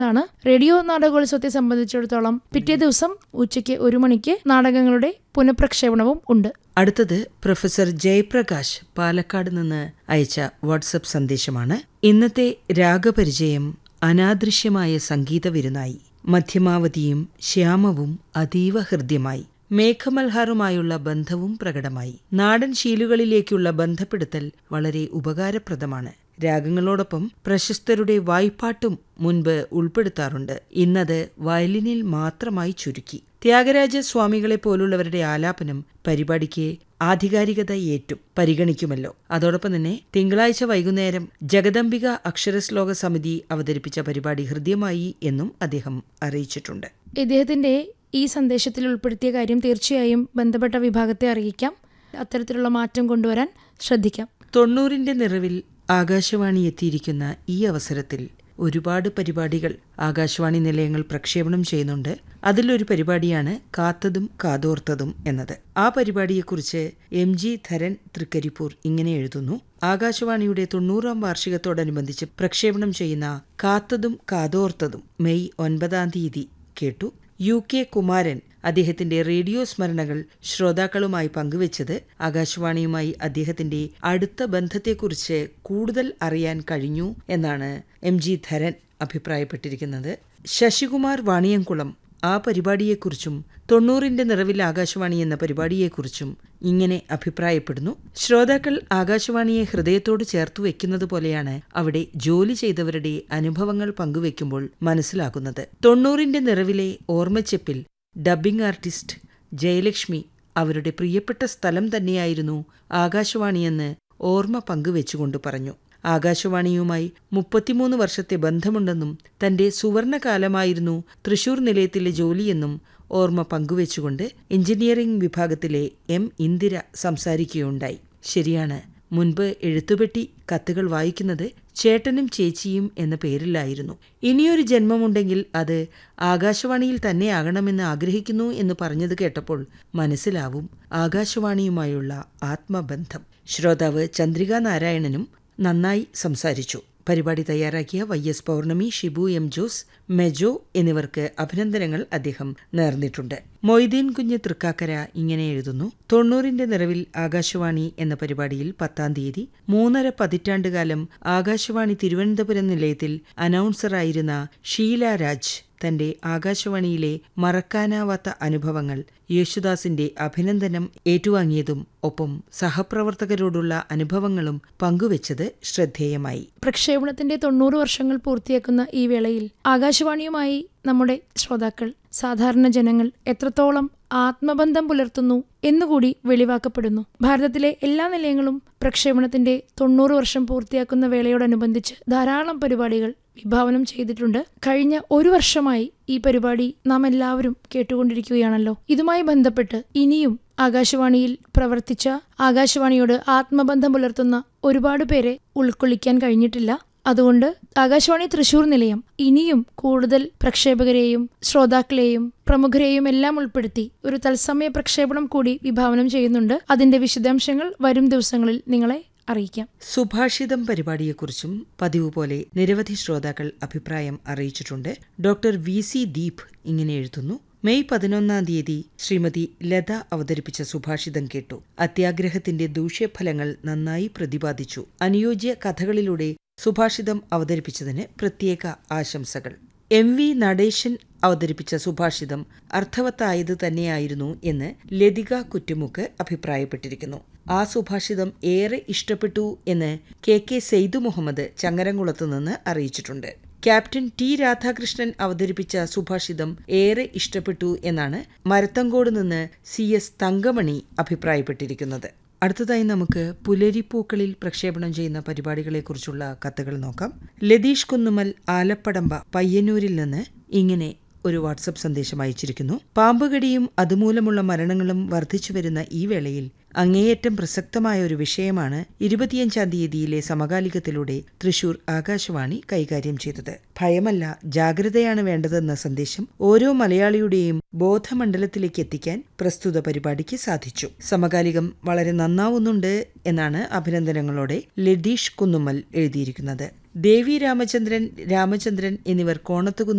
ാണ് റേഡിയോ നാടകോത്സവത്തെ സംബന്ധിച്ചിടത്തോളം പിറ്റേ ദിവസം ഉച്ചയ്ക്ക് ഒരു മണിക്ക് നാടകങ്ങളുടെ പുനഃപ്രക്ഷേപണവും ഉണ്ട് അടുത്തത് പ്രൊഫസർ ജയപ്രകാശ് പാലക്കാട് നിന്ന് അയച്ച വാട്സപ്പ് സന്ദേശമാണ് ഇന്നത്തെ രാഗപരിചയം അനാദൃശ്യമായ സംഗീത വിരുന്നായി മധ്യമാവധിയും ശ്യാമവും അതീവ ഹൃദ്യമായി മേഘമൽഹാറുമായുള്ള ബന്ധവും പ്രകടമായി നാടൻ ശീലുകളിലേക്കുള്ള ബന്ധപ്പെടുത്തൽ വളരെ ഉപകാരപ്രദമാണ് രാഗങ്ങളോടൊപ്പം പ്രശസ്തരുടെ വായ്പാട്ടും മുൻപ് ഉൾപ്പെടുത്താറുണ്ട് ഇന്നത് വയലിനിൽ മാത്രമായി ചുരുക്കി ത്യാഗരാജ സ്വാമികളെ പോലുള്ളവരുടെ ആലാപനം പരിപാടിക്ക് ആധികാരികത ഏറ്റും പരിഗണിക്കുമല്ലോ അതോടൊപ്പം തന്നെ തിങ്കളാഴ്ച വൈകുന്നേരം ജഗദംബിക അക്ഷരശ്ലോക സമിതി അവതരിപ്പിച്ച പരിപാടി ഹൃദ്യമായി എന്നും അദ്ദേഹം അറിയിച്ചിട്ടുണ്ട് ഇദ്ദേഹത്തിന്റെ ഈ സന്ദേശത്തിൽ ഉൾപ്പെടുത്തിയ കാര്യം തീർച്ചയായും ബന്ധപ്പെട്ട വിഭാഗത്തെ അറിയിക്കാം അത്തരത്തിലുള്ള മാറ്റം കൊണ്ടുവരാൻ ശ്രദ്ധിക്കാം തൊണ്ണൂറിന്റെ നിറവിൽ ആകാശവാണി എത്തിയിരിക്കുന്ന ഈ അവസരത്തിൽ ഒരുപാട് പരിപാടികൾ ആകാശവാണി നിലയങ്ങൾ പ്രക്ഷേപണം ചെയ്യുന്നുണ്ട് അതിലൊരു പരിപാടിയാണ് കാത്തതും കാതോർത്തതും എന്നത് ആ പരിപാടിയെക്കുറിച്ച് എം ജി ധരൻ തൃക്കരിപ്പൂർ ഇങ്ങനെ എഴുതുന്നു ആകാശവാണിയുടെ തൊണ്ണൂറാം വാർഷികത്തോടനുബന്ധിച്ച് പ്രക്ഷേപണം ചെയ്യുന്ന കാത്തതും കാതോർത്തതും മെയ് ഒൻപതാം തീയതി കേട്ടു യു കെ കുമാരൻ അദ്ദേഹത്തിന്റെ റേഡിയോ സ്മരണകൾ ശ്രോതാക്കളുമായി പങ്കുവച്ചത് ആകാശവാണിയുമായി അദ്ദേഹത്തിന്റെ അടുത്ത ബന്ധത്തെക്കുറിച്ച് കൂടുതൽ അറിയാൻ കഴിഞ്ഞു എന്നാണ് എം ജി ധരൻ അഭിപ്രായപ്പെട്ടിരിക്കുന്നത് ശശികുമാർ വാണിയംകുളം ആ പരിപാടിയെക്കുറിച്ചും തൊണ്ണൂറിന്റെ നിറവിൽ ആകാശവാണി എന്ന പരിപാടിയെക്കുറിച്ചും ഇങ്ങനെ അഭിപ്രായപ്പെടുന്നു ശ്രോതാക്കൾ ആകാശവാണിയെ ഹൃദയത്തോട് ചേർത്തു വെക്കുന്നത് പോലെയാണ് അവിടെ ജോലി ചെയ്തവരുടെ അനുഭവങ്ങൾ പങ്കുവെക്കുമ്പോൾ മനസ്സിലാകുന്നത് തൊണ്ണൂറിന്റെ നിറവിലെ ഓർമ്മച്ചെപ്പിൽ ഡബ്ബിംഗ് ആർട്ടിസ്റ്റ് ജയലക്ഷ്മി അവരുടെ പ്രിയപ്പെട്ട സ്ഥലം തന്നെയായിരുന്നു ആകാശവാണിയെന്ന് ഓർമ്മ പങ്കുവെച്ചുകൊണ്ട് പറഞ്ഞു ആകാശവാണിയുമായി മുപ്പത്തിമൂന്ന് വർഷത്തെ ബന്ധമുണ്ടെന്നും തന്റെ സുവർണകാലമായിരുന്നു തൃശൂർ നിലയത്തിലെ ജോലിയെന്നും ഓർമ്മ പങ്കുവെച്ചുകൊണ്ട് എഞ്ചിനീയറിംഗ് വിഭാഗത്തിലെ എം ഇന്ദിര സംസാരിക്കുകയുണ്ടായി ശരിയാണ് മുൻപ് എഴുത്തുപെട്ടി കത്തുകൾ വായിക്കുന്നത് ചേട്ടനും ചേച്ചിയും എന്ന പേരിലായിരുന്നു ഇനിയൊരു ജന്മമുണ്ടെങ്കിൽ അത് ആകാശവാണിയിൽ തന്നെ ആകണമെന്ന് ആഗ്രഹിക്കുന്നു എന്ന് പറഞ്ഞത് കേട്ടപ്പോൾ മനസ്സിലാവും ആകാശവാണിയുമായുള്ള ആത്മബന്ധം ശ്രോതാവ് ചന്ദ്രിക നാരായണനും നന്നായി സംസാരിച്ചു പരിപാടി തയ്യാറാക്കിയ Y S Pournami Shibu M Jose Mejo എന്നിവർക്ക് അഭിനന്ദനങ്ങൾ അദ്ദേഹം നേർന്നിട്ടുണ്ട് മൊയ്തീൻ കുഞ്ഞ് തൃക്കാക്കര ഇങ്ങനെ എഴുതുന്നു തൊണ്ണൂറിന്റെ നിറവിൽ ആകാശവാണി എന്ന പരിപാടിയിൽ പത്താം തീയതി മൂന്നര പതിറ്റാണ്ടുകാലം ആകാശവാണി തിരുവനന്തപുരം നിലയത്തിൽ അനൗൺസറായിരുന്ന ഷീല രാജ് തന്റെ ആകാശവാണിയിലെ മറക്കാനാവാത്ത അനുഭവങ്ങൾ യേശുദാസിന്റെ അഭിനന്ദനം ഏറ്റുവാങ്ങിയതും ഒപ്പം സഹപ്രവർത്തകരോടുള്ള അനുഭവങ്ങളും പങ്കുവച്ചത് ശ്രദ്ധേയമായി പ്രക്ഷേപണത്തിന്റെ തൊണ്ണൂറ് വർഷങ്ങൾ പൂർത്തിയാക്കുന്ന ഈ വേളയിൽ ആകാശവാണിയുമായി നമ്മുടെ ശ്രോതാക്കൾ സാധാരണ ജനങ്ങൾ എത്രത്തോളം ആത്മബന്ധം പുലർത്തുന്നു എന്നുകൂടി വെളിവാക്കപ്പെടുന്നു ഭാരതത്തിലെ എല്ലാ നിലയങ്ങളും പ്രക്ഷേപണത്തിന്റെ തൊണ്ണൂറ് വർഷം പൂർത്തിയാക്കുന്ന വേളയോടനുബന്ധിച്ച് ധാരാളം പരിപാടികൾ വിഭാവനം ചെയ്തിട്ടുണ്ട് കഴിഞ്ഞ ഒരു വർഷമായി ഈ പരിപാടി നാം എല്ലാവരും കേട്ടുകൊണ്ടിരിക്കുകയാണല്ലോ ഇതുമായി ബന്ധപ്പെട്ട് ഇനിയും ആകാശവാണിയിൽ പ്രവർത്തിച്ച ആകാശവാണിയോട് ആത്മബന്ധം പുലർത്തുന്ന ഒരുപാട് പേരെ ഉൾക്കൊള്ളിക്കാൻ കഴിഞ്ഞിട്ടില്ല അതുകൊണ്ട് ആകാശവാണി തൃശൂർ നിലയം ഇനിയും കൂടുതൽ പ്രക്ഷേപകരെയും ശ്രോതാക്കളെയും പ്രമുഖരെയും എല്ലാം ഉൾപ്പെടുത്തി ഒരു തത്സമയ പ്രക്ഷേപണം കൂടി വിഭാവനം ചെയ്യുന്നുണ്ട് അതിന്റെ വിശദാംശങ്ങൾ വരും ദിവസങ്ങളിൽ നിങ്ങളെ അറിയിക്കാം സുഭാഷിതം പരിപാടിയെക്കുറിച്ചും പതിവ് പോലെ നിരവധി ശ്രോതാക്കൾ അഭിപ്രായം അറിയിച്ചിട്ടുണ്ട് ഡോക്ടർ വി സി ദീപ് ഇങ്ങനെ എഴുതുന്നു മെയ് പതിനൊന്നാം തീയതി ശ്രീമതി ലത അവതരിപ്പിച്ച സുഭാഷിതം കേട്ടു അത്യാഗ്രഹത്തിന്റെ ദൂഷ്യഫലങ്ങൾ നന്നായി പ്രതിപാദിച്ചു അനുയോജ്യ കഥകളിലൂടെ സുഭാഷിതം അവതരിപ്പിച്ചതിന് പ്രത്യേക ആശംസകൾ എം വി നടേശൻ അവതരിപ്പിച്ച സുഭാഷിതം അർത്ഥവത്തായത് തന്നെയായിരുന്നു എന്ന് ലതിക കുറ്റുമുക്ക് അഭിപ്രായപ്പെട്ടിരിക്കുന്നു ആ സുഭാഷിതം ഏറെ ഇഷ്ടപ്പെട്ടു എന്ന് കെ കെ സെയ്ദു മുഹമ്മദ് ചങ്ങരംകുളത്ത് നിന്ന് അറിയിച്ചിട്ടുണ്ട് ക്യാപ്റ്റൻ ടി രാധാകൃഷ്ണൻ അവതരിപ്പിച്ച സുഭാഷിതം ഏറെ ഇഷ്ടപ്പെട്ടു എന്നാണ് മരത്തങ്കോട് നിന്ന് സി എസ് തങ്കമണി അഭിപ്രായപ്പെട്ടിരിക്കുന്നത് അടുത്തതായി നമുക്ക് പുലരിപ്പൂക്കളിൽ പ്രക്ഷേപണം ചെയ്യുന്ന പരിപാടികളെക്കുറിച്ചുള്ള കത്തുകൾ നോക്കാം ലതീഷ് കുന്നുമൽ ആലപ്പടമ്പ പയ്യന്നൂരിൽ നിന്ന് ഇങ്ങനെ ഒരു വാട്സപ്പ് സന്ദേശം അയച്ചിരിക്കുന്നു പാമ്പുകടിയും അതുമൂലമുള്ള മരണങ്ങളും വർദ്ധിച്ചു വരുന്ന ഈ വേളയിൽ അങ്ങേയറ്റം പ്രസക്തമായ ഒരു വിഷയമാണ് ഇരുപത്തിയഞ്ചാം തീയതിയിലെ സമകാലികത്തിലൂടെ തൃശൂർ ആകാശവാണി കൈകാര്യം ചെയ്തത് ഭയമല്ല ജാഗ്രതയാണ് വേണ്ടതെന്ന സന്ദേശം ഓരോ മലയാളിയുടെയും ബോധമണ്ഡലത്തിലേക്ക് എത്തിക്കാൻ പ്രസ്തുത പരിപാടിക്ക് സാധിച്ചു സമകാലികം വളരെ നന്നാവുന്നുണ്ട് എന്നാണ് അഭിനന്ദനങ്ങളോടെ ലതീഷ് കുന്നുമ്മൽ എഴുതിയിരിക്കുന്നത് ദേവി രാമചന്ദ്രൻ രാമചന്ദ്രൻ എന്നിവർ കോണത്തുകുന്ന്